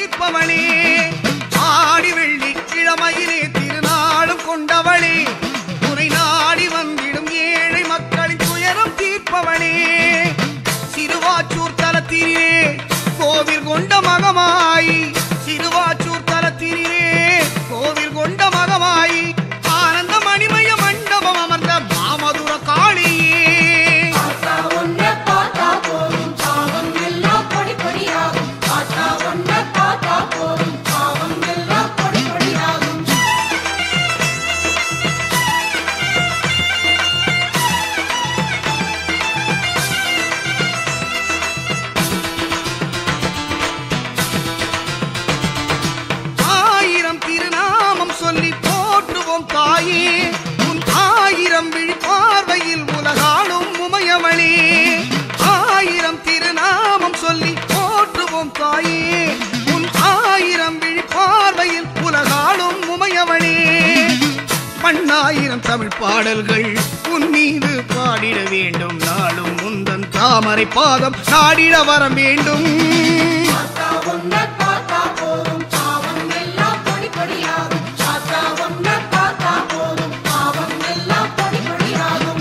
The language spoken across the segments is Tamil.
தீர்ப்பவளே ஆடி வெள்ளி கிழமையிலே திருநாளும் கொண்டவளே துணை நாடி வந்திடும் ஏழை மக்களின் துயரம் தீர்ப்பவளே சிறுவாச்சூர் தலத்திலே கோவில் கொண்ட மகமாயி சிறுவாச்சூர் தலத்திலே கோவில் கொண்ட மகமாயி ஆனந்த மணிமய மண்டபம் அமர்ந்த மாமதுர காளியே ஆத்தா உன்னை பார்த்தா போதும் பாவம் எல்லாம் பொடி பொடியாகும் ஆத்தா உன்னை பார்த்தா போதும் பாவம் எல்லாம் பொடி பொடியாகும் ஆயிரம் திருநாமம் சொல்லி போற்றுவோம் தாயே உன் ஆயிரம் விழிப்பார்வையில் உலகாளும் உமையவளே ஆயிரம் திருநாமம் சொல்லி போற்றுவோம் தாயே உன் ஆயிரம் விழிப்பார்வையில் உலகாளும் உமையவளே பன்னாயிரம் தமிழ் பாடல்கள் உன் மீது பாடிட வேண்டும் நாளும் முந்தன் தாமரை பாதம் நாடிட வரம் வேண்டும் ஆத்தா உன்னை பார்த்தா போதும் பாவம் எல்லாம் பொடி பொடியாகும் ஆத்தா உன்னை பார்த்தா போதும் பாவம் எல்லாம் பொடி பொடியாகும்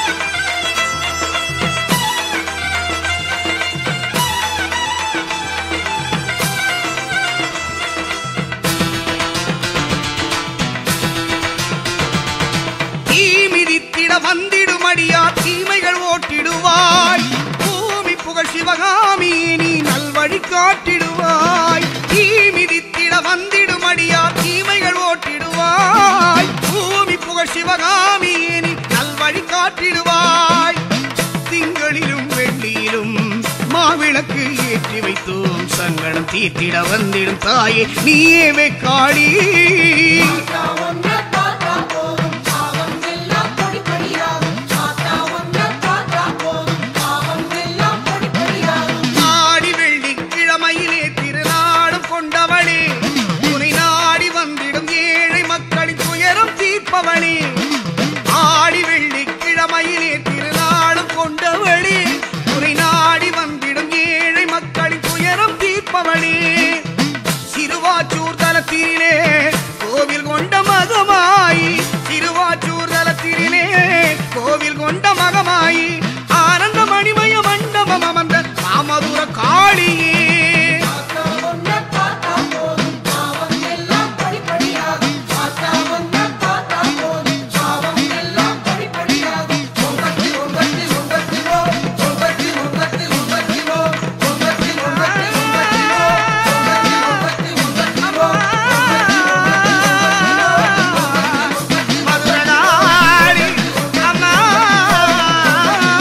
தீ மிதித்திட வந்திடுமடியா தீமைகள் ஓட்டிடுவாய் பூமி புகழ் சிவகாமி நீ நல்வழி காட்டிடுவாய் தீ மிதித்திட வந்திடுமடியா தீமைகள் ஓட்டிடுவாய் பூமி புகழ் சிவகாமி நீ நல்வழி காட்டிடுவாய் திங்களிலும் வெள்ளியிலும் மாவிளக்கு ஏற்றி வைத்தோம் சங்கடம் தீர்த்திட வந்திடும் தாயே நீயே வெக்காளி ஆத்தா உன்னை பார்த்தா போதும் பாவம் எல்லாம் பொடி பொடியாகும் ஆத்தா உன்னை பார்த்தா போதும் பாவம் எல்லாம் பொடி பொடியாகும் ஆடி வெள்ளி கிழமையிலே திருநாடும் கொண்டவளே துணை நாடி வந்திடும் ஏழை மக்களின் துயரம் தீர்ப்பவளே ஆடி வெள்ளி கிழமையிலே திருநாடும் கொண்டவளே துணை நாடி வந்திடும் ஏழை மக்களின் துயரம் தீர்ப்பவளே சிறுவாச்சூர் தலத்திலே கோவில் கொண்ட மகமாயி சிறுவாச்சூர் தலத்திலே கோவில் கொண்ட மகமாயி ஆனந்த மணிமய மண்டபம் அமர்ந்த மாமதுர காளியே ஆத்தா உன்னை பார்த்தா போதும் பாவம் எல்லாம் பொடி பொடியாகும் ஆத்தா உன்னை பார்த்தா போதும் பாவம் எல்லாம் பொடி பொடியாகும் உங்கத்தி உங்கத்தி உங்கத்தி ஓ உங்கத்தி உங்கத்தி உங்கத்தி ஓ உங்கத்தி உங்கத்தி உங்கத்தி ஓ உங்கத்தி உங்கத்தி உங்கத்தி ஓ மதுரகாளி அம்மா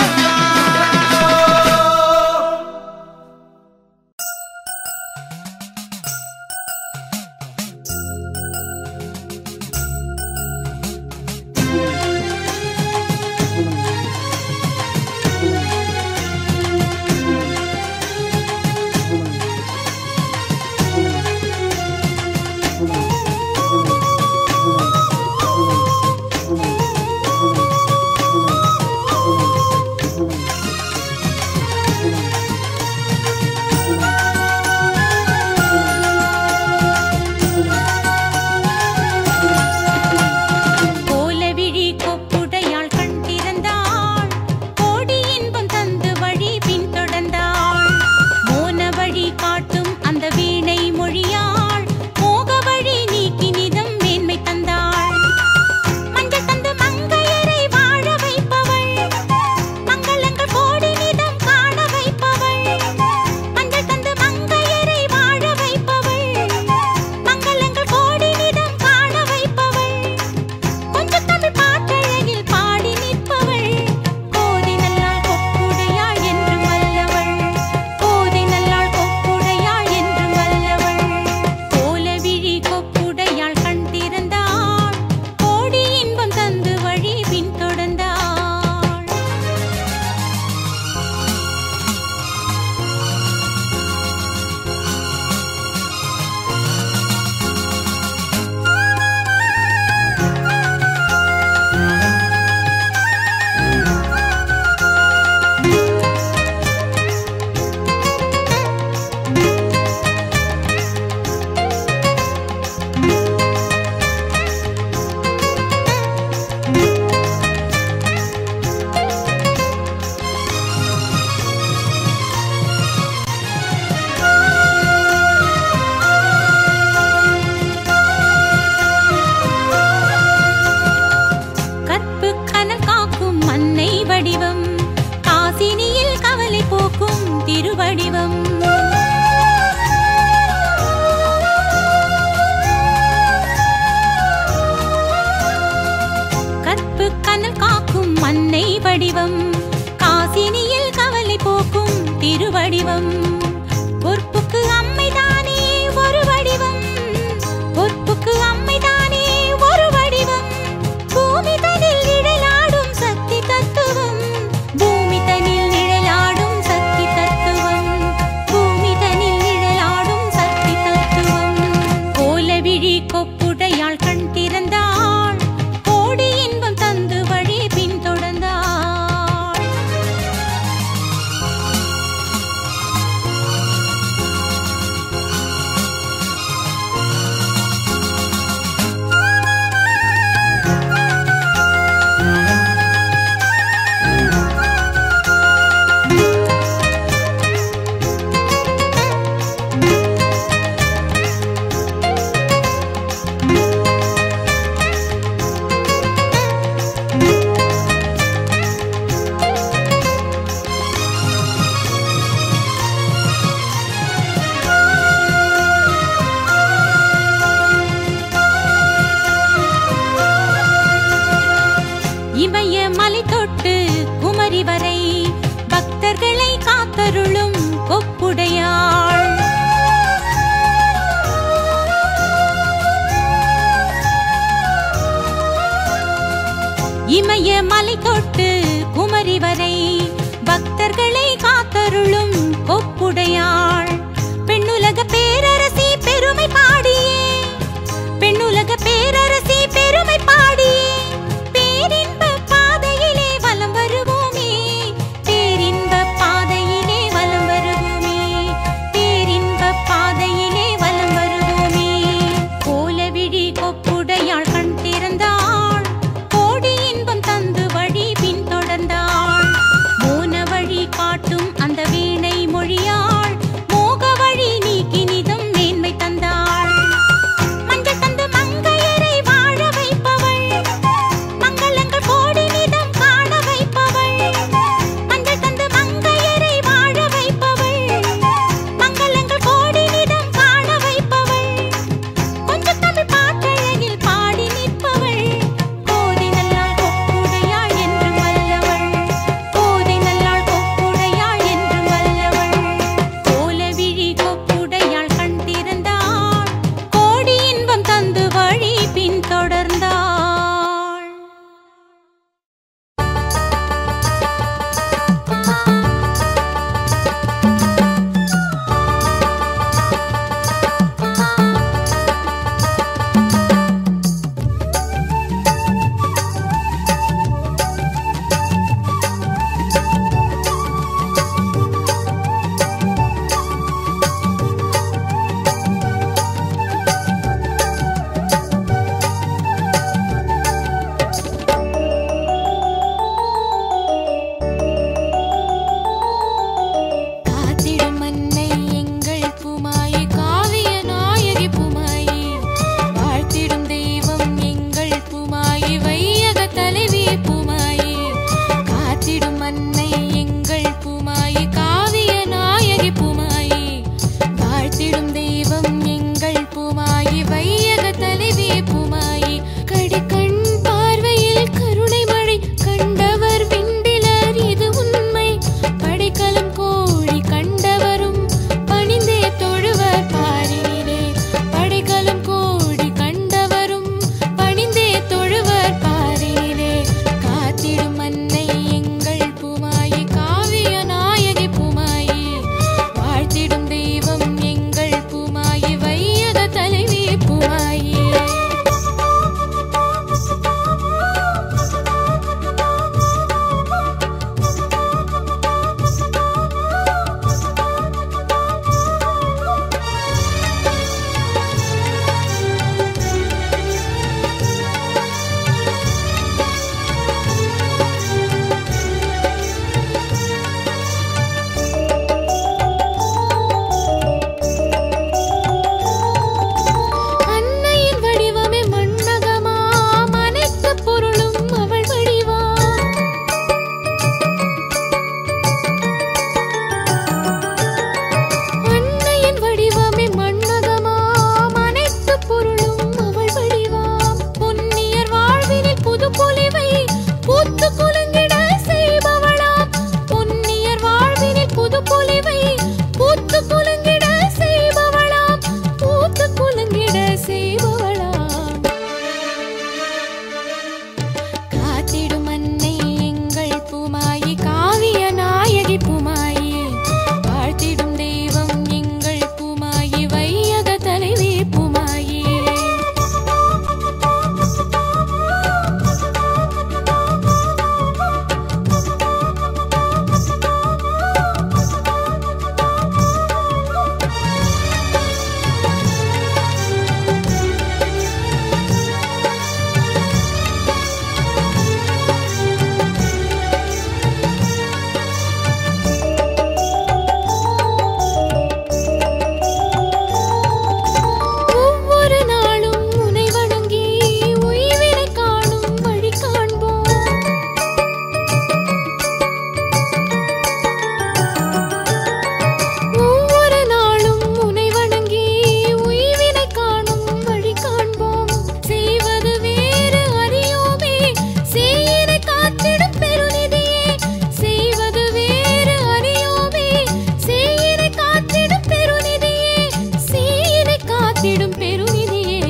காத்திடும் பெருநிதியே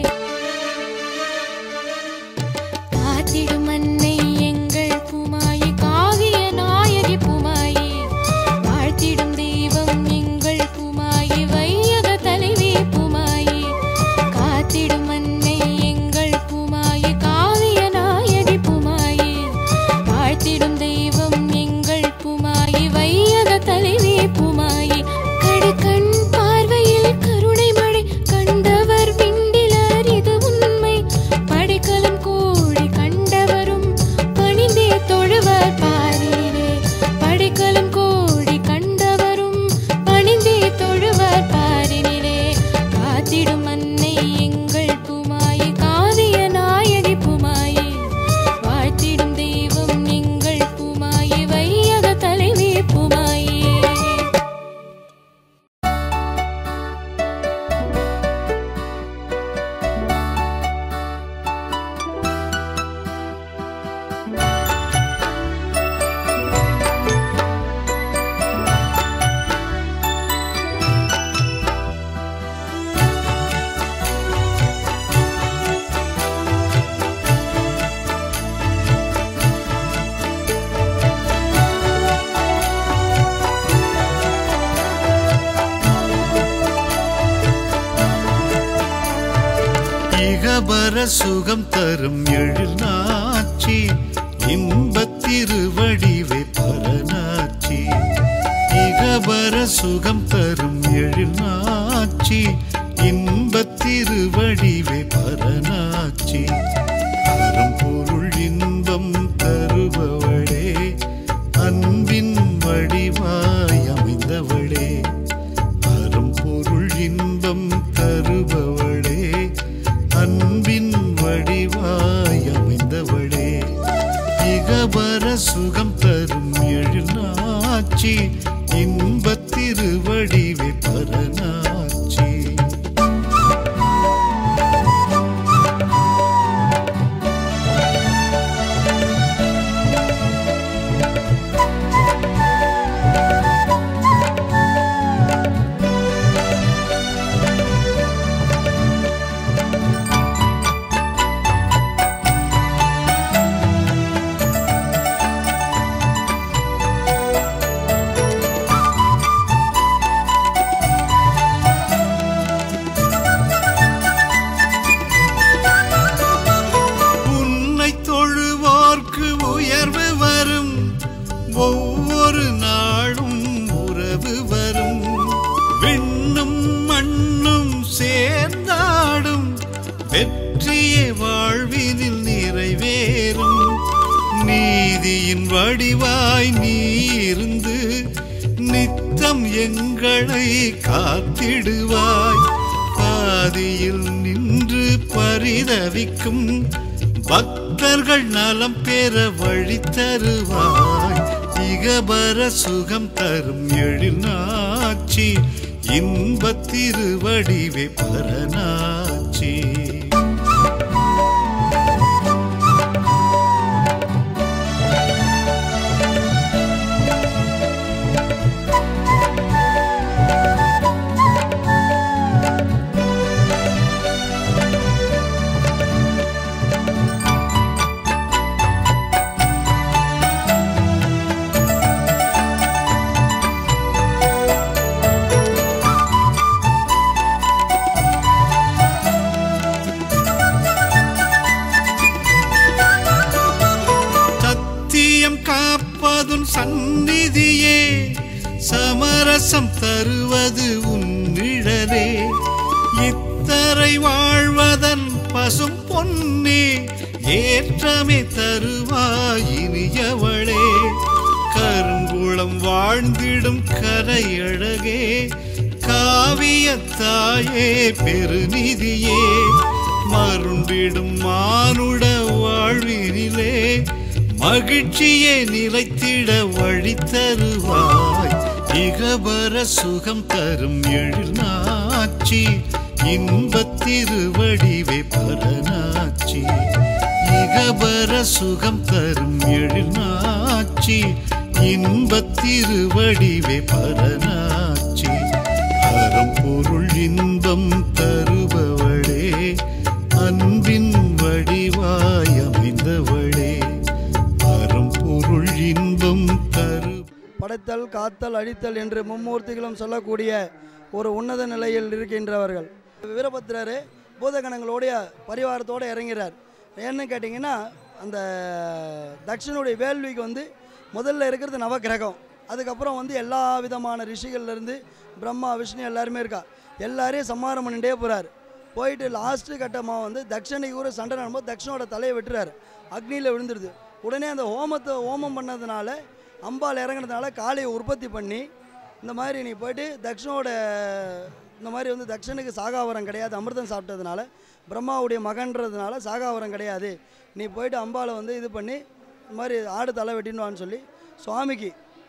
காத்திடும் அன்னை எங்கள் பூமாயி காவிய நாயகி பூமாயி வாழ்த்திடும் தெய்வம் எங்கள் பூமாயி வையக தலைவி பூமாயி காத்திடும் அன்னை எங்கள் பூமாயி காவிய நாயகி பூமாயி வாழ்த்திடும் தெய்வம் எங்கள் பூமாயி வையக தலைவி பூமாயி கடுக்கண் பார்வையில் கருணை மழை கண்டவர் விண்டிலர் இது உண்மை படைக்கலம் கோடி கண்டவரும் பணிந்தே தொழுவர் பாரிலே படைக்கலம் கோடி கண்டவரும் பணிந்தே தொழுவர் பாரினிலே காத்திடும் அன்னை எங்கள் பூமாயி காவிய நாயகி பூமாயி வாழ்த்திடும் தெய்வம் எங்கள் பூமாயி வையக தலைவி பூமாயி இகபர சுகம் தரும் எழில் நாச்சி இன்பத் திருவடிவே பரநாச்சி இகபர சுகம் தரும் எழில் நாச்சி இன்பத் திருவடிவே பரநாச்சி அரும்பொருள் இன்பம் தருபவளே அன்பின் வடிவாய் அமைந்தவளே அரும்பொருள் இன்பம் தருபவளே அன்பின் வடிவாய் அமைந்தவளே இகபர சுகம் தரும் எழில் நாச்சி இன்பத் திருவடிவே பரநாச்சி உன்னை தொழுவோர்க்கு உயர்வு வரும் ஒவ்வொரு நாளும் உறவு வரும் விண்ணும் மண்ணும் சேர்ந்தாடும் வெற்றியே வாழ்வினில் நிறைவேறும் நீதியின் வடிவாய் நீ இருந்து நித்தம் எங்களை காத்திடுவாய் பாதியில் நின்று பரிதவிக்கும் பக்தர்கள் நலம் பெற வழி தருவாய் இகபர சுகம் தரும் எழில் நாச்சி இன்பத் திருவடிவே பரநாச்சி சத்தியம் காப்பதுன் சந்நிதியே சமரசம் தருவது உன் நிழலே இத்தரை வாழ்வதன் பசும் பொன்னே ஏற்றமே தருவாய் இனியவளே கருங்குளம் வாழ்ந்திடும் கரையழகே காவியத்தாயே பெருநிதியே மருண்டிடும் மானுட வாழ்வினிலே மகிழ்ச்சியே நிலைத்திட வழி தருவாய் இகபர சுகம் தரும் எழில் நாச்சி இன்பத் திருவடிவே பரநாச்சி இகபர சுகம் தரும் எழில் நாச்சி இன்பத் திருவடிவே பரநாச்சி அறம் பொருள் இன்பம் தரும் படைத்தல் காத்தல் அழித்தல் என்று மும்மூர்த்திகளும் சொல்லக்கூடிய ஒரு உன்னத நிலையில் இருக்கின்றவர்கள் வீரபத்திரர் பூதகணங்களுடைய பரிவாரத்தோடு இறங்கிறார் ஏன்னு கேட்டிங்கன்னா அந்த தக்ஷனுடைய வேள்விக்கு வந்து முதல்ல இருக்கிறது நவக்கிரகம் அதுக்கப்புறம் வந்து எல்லா விதமான ரிஷிகள்லேருந்து பிரம்மா விஷ்ணு எல்லாருமே இருக்கா எல்லாரையும் சம்மாரம் பண்ணிட்டே போகிறார் போயிட்டு லாஸ்ட்டு கட்டமாக வந்து தக்ஷனுக்கு கூட சண்டை நடக்கும்போது தக்ஷனோட தலையை வெட்டுறாரு அக்னியில் விழுந்துருது உடனே அந்த ஹோமத்தை ஹோமம் பண்ணதுனால அம்பாள் இறங்குனதுனால காளியை உற்பத்தி பண்ணி இந்த மாதிரி நீ போயிட்டு தக்ஷனோட இந்த மாதிரி வந்து தக்ஷனுக்கு சாகாவரம் கிடையாது அமிர்தம் சாப்பிட்டதுனால பிரம்மாவுடைய மகன்றதுனால சாகாவரம் கிடையாது நீ போயிட்டு அம்பாளை வந்து இது பண்ணி இந்த மாதிரி ஆடு தலை வெட்டினுவான்னு சொல்லி சுவாமிக்கு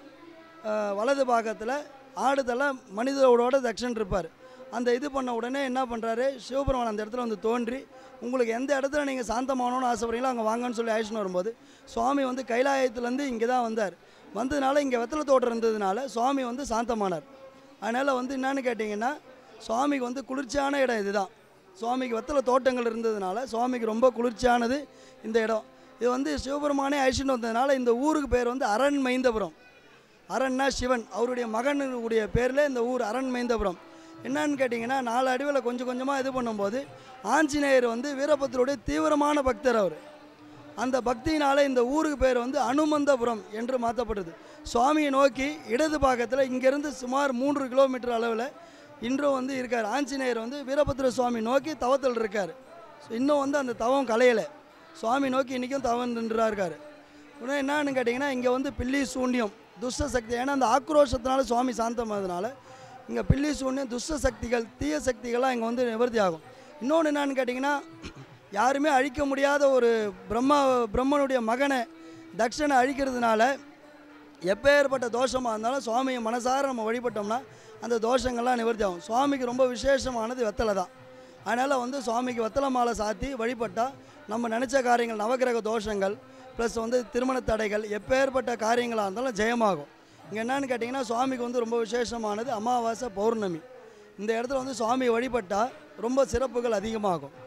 அஹ், வலது பாகத்தில் ஆடு தலை மனிதரோட தக்ஷன் இருப்பார் அந்த இது பண்ண உடனே என்ன பண்ணுறாரு சிவபெருமான் அந்த இடத்துல வந்து தோன்றி உங்களுக்கு எந்த இடத்துல நீங்கள் சாந்தமானோன்னு ஆசைப்படுறீங்களோ அங்கே வாங்கன்னு சொல்லி அழைச்சின்னு வரும்போது சுவாமி வந்து கைலாயத்துலேருந்து இங்கே தான் வந்தார் வந்ததுனால இங்கே வெத்தலை தோட்டம் இருந்ததுனால சுவாமி வந்து சாந்தமானார் அதனால் வந்து என்னன்னு கேட்டிங்கன்னா சுவாமிக்கு வந்து குளிர்ச்சியான இடம் இதுதான் சுவாமிக்கு வெத்தலை தோட்டங்கள் இருந்ததுனால சுவாமிக்கு ரொம்ப குளிர்ச்சியானது இந்த இடம் இது வந்து சிவபெருமானே அழிச்சுட்டு வந்ததுனால இந்த ஊருக்கு பேர் வந்து அரண் மைந்தபுரம் அரண்னா சிவன் அவருடைய மகனுடைய பேரில் இந்த ஊர் அரண் மைந்தபுரம் என்னன்னு கேட்டிங்கன்னா நாலு அடிவில் கொஞ்சம் கொஞ்சமாக இது பண்ணும்போது ஆஞ்சநேயர் வந்து வீரபத்திரோடைய தீவிரமான பக்தர் அவர் அந்த பக்தியினால இந்த ஊருக்கு பேர் வந்து அனுமந்தபுரம் என்று மாற்றப்பட்டது சுவாமியை நோக்கி இடது பாகத்தில் இங்கேருந்து சுமார் மூன்று கிலோமீட்டர் அளவில் இன்றும் வந்து இருக்கார் ஆஞ்சநேயர் வந்து வீரபத்திர சுவாமி நோக்கி தவத்தில் இருக்கார் ஸோ இன்னும் வந்து அந்த தவம் கலையலை சுவாமி நோக்கி இன்றைக்கும் தவம் நின்றுறா இருக்கார் இன்னும் என்னன்னு கேட்டிங்கன்னா இங்கே வந்து பில்லி சூன்யம் துஷ்ட சக்தி ஏன்னா அந்த ஆக்ரோஷத்தினால சுவாமி சாந்தமானதுனால இங்கே பில்லி சூன்யம் துஷ்ட சக்திகள் தீய சக்திகள்லாம் இங்கே வந்து நிவர்த்தி ஆகும் இன்னொன்று என்னன்னு கேட்டிங்கன்னா யாருமே அழிக்க முடியாத ஒரு பிரம்மா பிரம்மனுடைய மகனை தக்ஷனை அழிக்கிறதுனால எப்பேற்பட்ட தோஷமாக இருந்தாலும் சுவாமியை மனசார நம்ம வழிபட்டோம்னா அந்த தோஷங்கள்லாம் நிவர்த்தி ஆகும் சுவாமிக்கு ரொம்ப விசேஷமானது வெத்தலை தான் அதனால் வந்து சுவாமிக்கு வெத்தலை மாலை சாத்தி வழிபட்டால் நம்ம நினச்ச காரியங்கள் நவகிரக தோஷங்கள் ப்ளஸ் வந்து திருமண தடைகள் எப்பேற்பட்ட காரியங்களாக இருந்தாலும் ஜெயமாகும் இங்கே என்னன்னு கேட்டிங்கன்னா சுவாமிக்கு வந்து ரொம்ப விசேஷமானது அமாவாசை பௌர்ணமி இந்த இடத்துல வந்து சுவாமியை வழிபட்டால் ரொம்ப சிறப்புகள் அதிகமாகும்